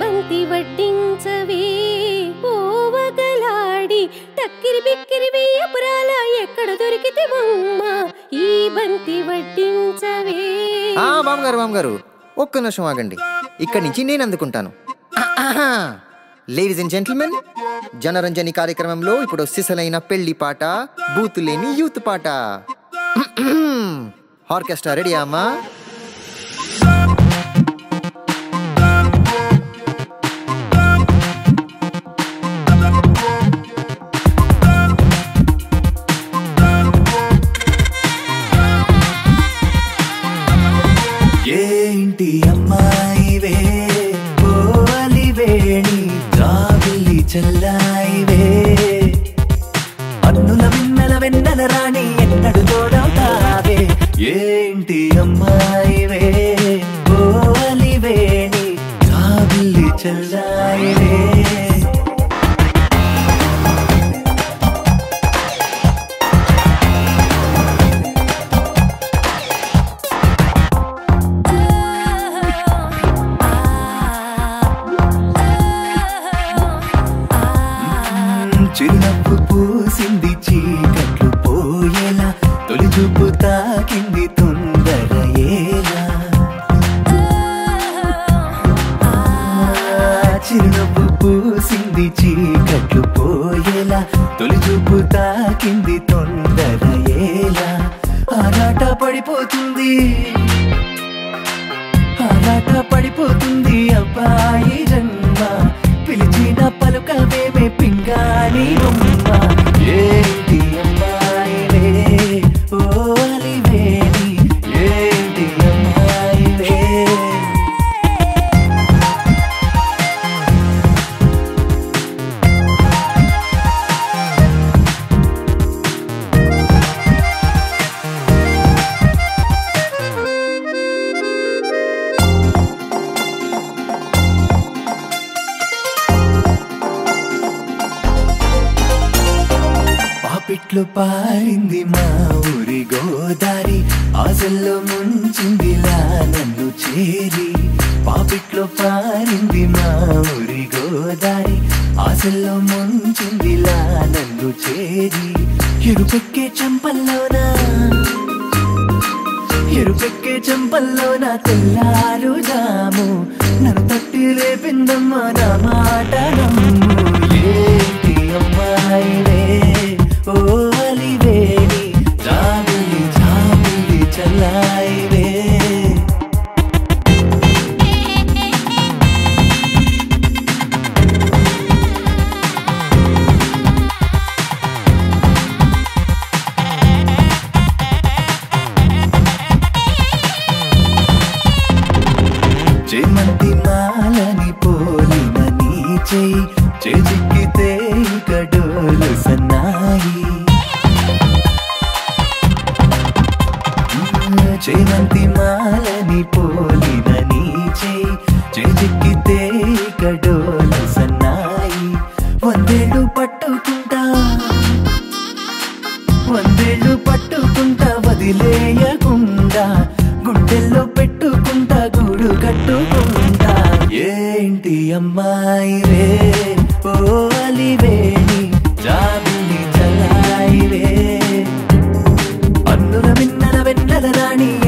బంతి వడ్డించవే పోవగలాడి టక్కిరి బిక్కిరి వేయపురాల ఎక్కడ దొరికితే బొమ్మ ఈ బంతి వడ్డించవే ఆ బామ్మగారు బామ్మగారు ఒక్క నిమిషం ఆగండి ఇక్కడి నుంచి నేను అందుకుంటాను లేడీస్ అండ్ జెంటిల్మెన్ జనరంజని కార్యక్రమంలో ఇప్పుడు సిసలైన పెళ్లి పాట బూతు లేని యూత్ పాట ఆర్కెస్ట్రా రెడీ అమ్మా ఏంటి అమ్మాయివే కోలి వేణి జాబిల్లి చెల్లాయివే అన్నుల మిన్నల వెన్నెల రాణి ఎన్నడు తోడవుతావే ఏంటి అమ్మాయివే కోలి వేణి జాబిల్లి చెల్లాయివే చిరునవ్వు పూసింది చీకట్లు పోయేలా తొలి చూపు తాకింది తొందర ఏలా చిరునవ్వు పూసింది చీకట్లు పోయేలా తొలి చూపు తాకింది తొందర ఏలా ఆరాట పడిపోతుంది ఆరాట పడిపోతుంది అబ్బాయి జన్మ పిలిచిన పలుకవేమే పింగాని బొమ్మ ఏంటి అమ్మాయివే ఓ అలివేణి ఏంటి అమ్మాయివే పాపిట్లో పారింది మా ఊరి గోదారి ఆశల్లో ముంచిందిలా నన్ను చేరి పాపిట్లో పారింది మా ఊరి గోదారి ఆశల్లో ముంచిందిలా నన్ను చేరి ఎరుపెక్కే చంపల్లోనా ఎరుపెక్కే చంపల్లోన తెల్లారు జాము నన్ను తట్టి లేపిందమ్మా నా మాట నమ్ము ఏంటి అమ్మాయివే ఓ అలివేణి జాబిలి జాబిలి చల్లాయివే చేమంతి మాలని పోలిన నీ చేయి చేజిక్కితే గడోలు సన్నాయి చేమంతి మాలని పోలిన నీ చేయి చేజిక్కితే గడోలు సన్నాయి వందేళ్ళు పట్టుకుంటా వందేళ్ళు పట్టుకుంటా వదిలేయకుండా గుండెల్లో పెట్టుకుంటా గూడు కట్టుకుంటా ఏంటి అమ్మాయి రే ఓ అలివేణి జాబిలి చలాయివే అన్నుల మిన్నల వెన్నెల రాణి